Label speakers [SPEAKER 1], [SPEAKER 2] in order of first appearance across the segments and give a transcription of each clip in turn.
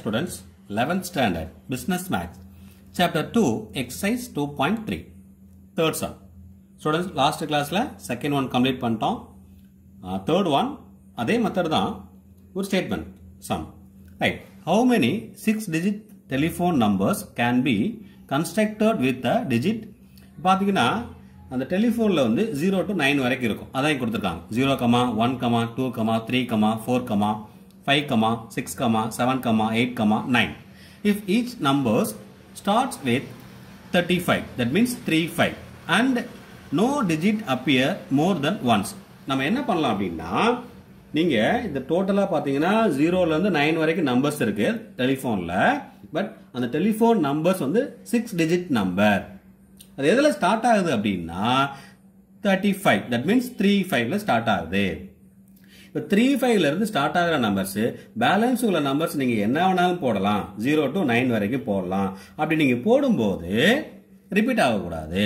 [SPEAKER 1] students 11th standard business maths chapter 2 exercise 2.3 third sum students last classல second one complete பண்ணிட்டோம் uh, third one அதே method தான் ஒரு statement sum right how many six digit telephone numbers can be constructed with a digit பாத்தீங்கன்னா அந்த டெலிஃபோனில் வந்து zero to nine வரைக்கும் இருக்கும் அதான் கொடுத்துருக்காங்க zero comma one comma two comma three comma four comma five comma six comma seven comma eight comma nine if each numbers starts with thirty five that means three five and no digit appear more then once நம்ம என்ன பண்ணலாம் அப்படின்னா நீங்க இந்த டோட்டலா பாத்தீங்கன்னா ஜீரோல இருந்து nine வரைக்கும் நம்பர்ஸ் இருக்கு டெலிஃபோன்ல பட் அந்த டெலிஃபோன் நம்பர்ஸ் வந்து சிக்ஸ் டிஜிட் நம்பர் அது எதில் ஸ்டார்ட் ஆகுது அப்படின்னா thirty five that means three ஃபைவ்ல ஸ்டார்ட் ஆகுது இப்போ த்ரீ ஃபைவ்ல இருந்து ஸ்டார்ட் ஆகிற நம்பர்ஸ் பேலன்ஸ் உள்ள நம்பர்ஸ் நீங்க என்ன வேணாலும் போடலாம் ஜீரோ டு நைன் வரைக்கும் போடலாம் அப்படி நீங்க போடும்போது ரிப்பீட் ஆகக்கூடாது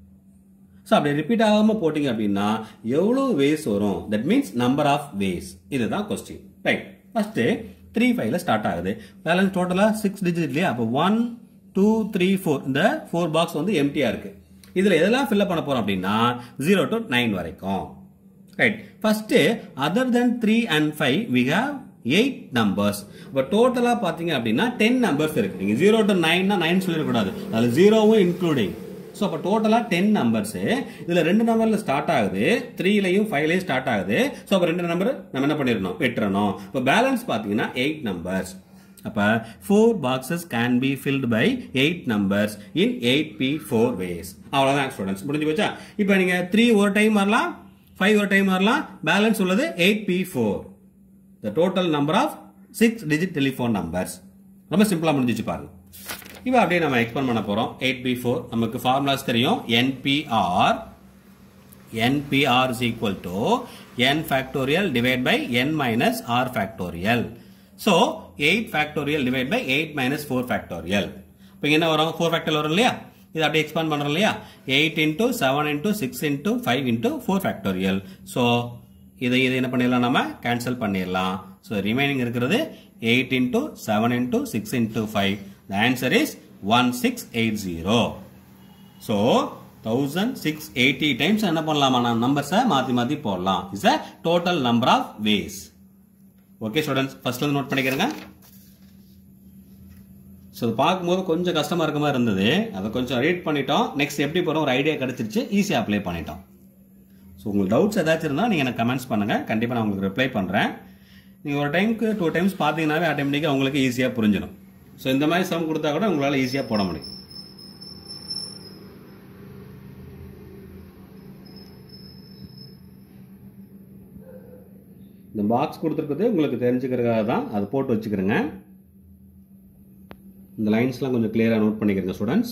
[SPEAKER 1] ஸோ அப்படி ரிப்பீட் ஆகாம போட்டீங்க அப்படின்னா எவ்வளவு வேஸ் வரும் that means number of ways இதுதான் கொஸ்டின் ரைட் ஃபர்ஸ்ட் த்ரீ ஃபைவ்ல ஸ்டார்ட் ஆகுது பேலன்ஸ் டோட்டலா சிக்ஸ் டிஜிட் இல்லையா அப்போ ஒன் டூ த்ரீ ஃபோர் இந்த ஃபோர் பாக்ஸ் வந்து எம்டியா இருக்கு இதுல எதெல்லாம் ஃபில்அப் பண்ண போறோம் அப்படின்னா ஜீரோ டு நைன் வரைக்கும் right first other then three and five we have eight numbers இப்போ டோட்டலா பாத்தீங்க அப்படின்னா டென் நம்பர்ஸ் இருக்கு நீங்க ஜீரோ டு நைன்னா நைன் சொல்லிடக்கூடாது அதுல ஜீரோவும் இன்க்ளூடிங் ஸோ அப்போ டோட்டலாக டென் நம்பர்ஸ் இதில் ரெண்டு நம்பரில் ஸ்டார்ட் ஆகுது த்ரீலையும் ஃபைவ்லையும் ஸ்டார்ட் ஆகுது ஸோ அப்போ ரெண்டு நம்பர் நம்ம என்ன பண்ணிடணும் வெட்டுறணும் இப்போ பேலன்ஸ் பார்த்தீங்கன்னா எயிட் நம்பர்ஸ் அப்போ four boxes can be filled by eight numbers in eight P four ways அவ்வளோதான் ஸ்டூடெண்ட்ஸ் முடிஞ்சு போச்சா இப்போ நீங்கள் த்ரீ ஒரு டைம் வரலாம் ஃபைவ் ஒரு டைம் வரலாம் பேலன்ஸ் உள்ளது eight P four the total number of six digit telephone numbers ரொம்ப சிம்பிளாக முடிஞ்சிச்சு பாருங்க இப்போ அப்படியே நம்ம எக்ஸ்பெண்ட் பண்ண போறோம் எயிட் பி ஃபோர் நமக்கு ஃபார்முலாஸ் தெரியும் n P r n P r is equal to N factorial divide by N minus R factorial so eight factorial divide by eight minus four factorial இப்போ என்ன வரும் ஃபோர் ஃபேக்டர் வரும் இல்லையா இது அப்படியே எக்ஸ்பேண்ட் பண்றோம் இல்லையா eight into seven into six into five into four factorial so இதை இதை என்ன பண்ணிடலாம் நம்ம கேன்சல் பண்ணிடலாம் ஸோ ரிமைனிங் இருக்கிறது eight into seven into six into five the answer is one six eight zero so thousand six eighty times என்ன பண்ணலாமா நான் நம்பர்ஸை மாற்றி மாற்றி போடலாம் is a total number of ways okay students ஃபர்ஸ்ட்ல நோட் பண்ணிக்கிறேங்க ஸோ பார்க்கும்போது கொஞ்சம் கஷ்டமா இருக்க மாதிரி இருந்தது அதை கொஞ்சம் ரீட் பண்ணிட்டோம் நெக்ஸ்ட் எப்படி போகிறோம் ஒரு ஐடியா கிடைச்சிருச்சு ஈஸியாக அப்ளை பண்ணிட்டோம் ஸோ உங்களுக்கு டவுட்ஸ் ஏதாச்சும் இருந்தால் நீங்கள் எனக்கு கமெண்ட்ஸ் பண்ணுங்கள் கண்டிப்பாக நான் உங்களுக்கு ரிப்ளை பண்ணுறேன் நீங்கள் ஒரு டைமுக்கு டூ டைம்ஸ் பார்த்தீங்கன்னாவே ஆட்டோமேட்டிக்காக உங்களுக்கு ஈஸியாக புரிஞ்சிடும் ஸோ இந்த மாதிரி சம் கொடுத்தா கூட உங்களால் ஈஸியாக போட முடியும் இந்த பாக்ஸ் கொடுத்துருக்குறது உங்களுக்கு தெரிஞ்சுக்கிறதுக்காக தான் அதை போட்டு வச்சுக்கிறேங்க இந்த லைன்ஸ்லாம் கொஞ்சம் கிளியராக நோட் பண்ணிக்கிறேங்க students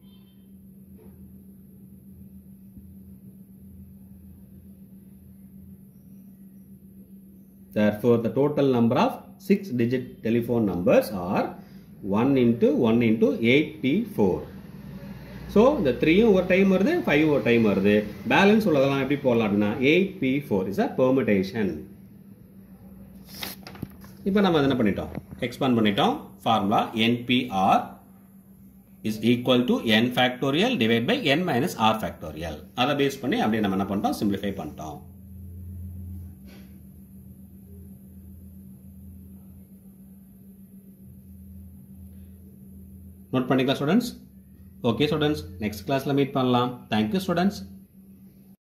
[SPEAKER 1] Therefore, the total number of 6 digit telephone numbers are 1 into 1 into 8P4. So இந்த த்ரீயும் ஒரு டைம் வருது ஃபைவ் ஒரு டைம் வருது பேலன்ஸ் உள்ளதெல்லாம் எப்படி போடலாம் அப்படின்னா eight P four is a permutation இப்போ நம்ம என்ன பண்ணிட்டோம் எக்ஸ்பாண்ட் பண்ணிட்டோம் formula NPR is equal to N factorial divide by N minus R factorial அதை பேஸ் பண்ணி அப்படியே நம்ம என்ன பண்ணிட்டோம் சிம்பிளிஃபை பண்ணிட்டோம் நோட் பண்ணிக்கலாம் ஸ்டூடெண்ட்ஸ் ஓகே ஸ்டூடெண்ட்ஸ் நெக்ஸ்ட் கிளாஸ்ல மீட் பண்ணலாம் தேங்க்யூ ஸ்டூடெண்ட்ஸ்